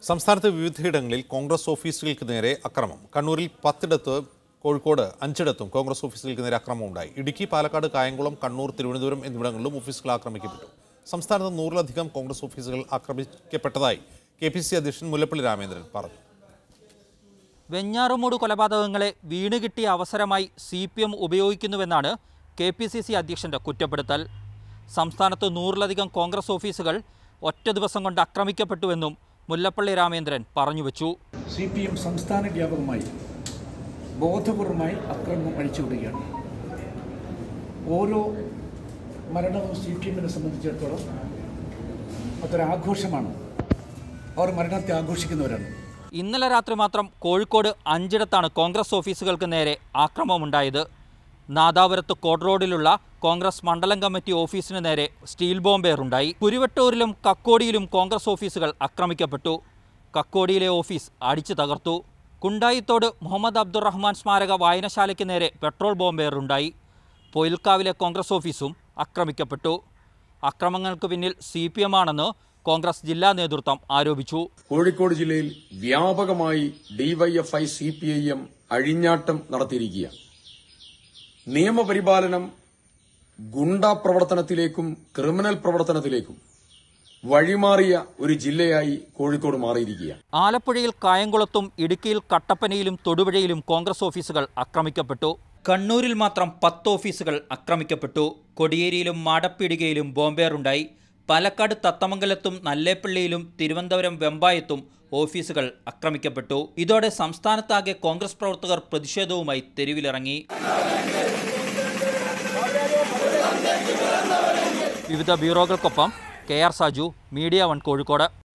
സംസ്ഥാനത്ത് വിവിധയിടങ്ങളിൽ കോൺഗ്രസ് ഓഫീസുകൾക്ക് നേരെ അക്രമം കണ്ണൂരിൽ പത്തിടത്ത് കോഴിക്കോട് അഞ്ചിടത്തും കോൺഗ്രസ് ഓഫീസുകൾക്ക് നേരെ അക്രമം ഉണ്ടായി ഇടുക്കി പാലക്കാട് കായംകുളം കണ്ണൂർ തിരുവനന്തപുരം എന്നിവിടങ്ങളിലും ഓഫീസുകൾ ആക്രമിക്കപ്പെട്ടു സംസ്ഥാനത്ത് നൂറിലധികം കോൺഗ്രസ് ഓഫീസുകൾ ആക്രമിക്കപ്പെട്ടതായി കെ പി സി അധ്യക്ഷൻ മുല്ലപ്പള്ളി രാമേന്ദ്രൻ പറഞ്ഞു വെഞ്ഞാറുമൂട് കൊലപാതകങ്ങളെ വീണ് കിട്ടിയ അവസരമായി സി പി എം ഉപയോഗിക്കുന്നുവെന്നാണ് കെ പി സി സി അധ്യക്ഷൻ്റെ കുറ്റപ്പെടുത്തൽ സംസ്ഥാനത്ത് നൂറിലധികം കോൺഗ്രസ് ഓഫീസുകൾ ഒറ്റ ദിവസം കൊണ്ട് ആക്രമിക്കപ്പെട്ടുവെന്നും മുല്ലപ്പള്ളി രാമേന്ദ്രൻ പറഞ്ഞുവെച്ചു സി പി എം സംസ്ഥാന വ്യാപകമായി ബോധപൂർവമായി അക്രമം അഴിച്ചുവിടുകയാണ് ഓരോ മരണവും സി പി എമ്മിനെ സംബന്ധിച്ചിടത്തോളം അതൊരാഘോഷമാണ് അവർ മരണത്തെ ആഘോഷിക്കുന്നവരാണ് ഇന്നലെ രാത്രി മാത്രം കോഴിക്കോട് അഞ്ചിടത്താണ് കോൺഗ്രസ് ഓഫീസുകൾക്ക് നേരെ ആക്രമണമുണ്ടായത് നാദാപുരത്ത് കോഡ് റോഡിലുള്ള കോൺഗ്രസ് മണ്ഡലം കമ്മിറ്റി ഓഫീസിന് നേരെ സ്റ്റീൽ ബോംബേറുണ്ടായി കുരുവട്ടൂരിലും കക്കോടിയിലും കോൺഗ്രസ് ഓഫീസുകൾ ആക്രമിക്കപ്പെട്ടു കക്കോടിയിലെ ഓഫീസ് അടിച്ചു തകർത്തു കുണ്ടായിത്തോട് മുഹമ്മദ് അബ്ദുറഹ്മാൻ സ്മാരക വായനശാലയ്ക്ക് നേരെ പെട്രോൾ ബോംബേറുണ്ടായി പൊയിൽക്കാവിലെ കോൺഗ്രസ് ഓഫീസും ആക്രമിക്കപ്പെട്ടു അക്രമങ്ങൾക്ക് പിന്നിൽ സി പി എം ആണെന്ന് കോൺഗ്രസ് ജില്ലാ നേതൃത്വം ആരോപിച്ചു കോഴിക്കോട് ജില്ലയിൽ വ്യാപകമായി DYFI C P I M അഴിഞ്ഞാട്ടം നടത്തിയിരിക്കുകയാണ് നിയമപരിപാലനം ഗുണ്ടാ പ്രവർത്തനത്തിലേക്കും ക്രിമിനൽ പ്രവർത്തനത്തിലേക്കും വഴിമാറിയ ഒരു ജില്ലയായി കോഴിക്കോട് മാറിയിരിക്കുകയാണ് ആലപ്പുഴയിൽ കായംകുളത്തും ഇടുക്കിയിൽ കട്ടപ്പനയിലും തൊടുപുഴയിലും കോൺഗ്രസ് ഓഫീസുകൾ ആക്രമിക്കപ്പെട്ടു കണ്ണൂരിൽ മാത്രം പത്ത് ഓഫീസുകൾ ആക്രമിക്കപ്പെട്ടു കൊടിയേരിയിലും മാടപ്പീടികയിലും ബോംബേറുണ്ടായി പാലക്കാട് തത്തമംഗലത്തും നല്ലേപ്പള്ളിയിലും തിരുവനന്തപുരം വെമ്പായത്തും ഓഫീസുകൾ ആക്രമിക്കപ്പെട്ടു ഇതോടെ സംസ്ഥാനത്താകെ കോൺഗ്രസ് പ്രവർത്തകർ പ്രതിഷേധവുമായി തെരുവിലിറങ്ങി വിവിധ ബ്യൂറോകൾക്കൊപ്പം K R Saju media one Kozhikode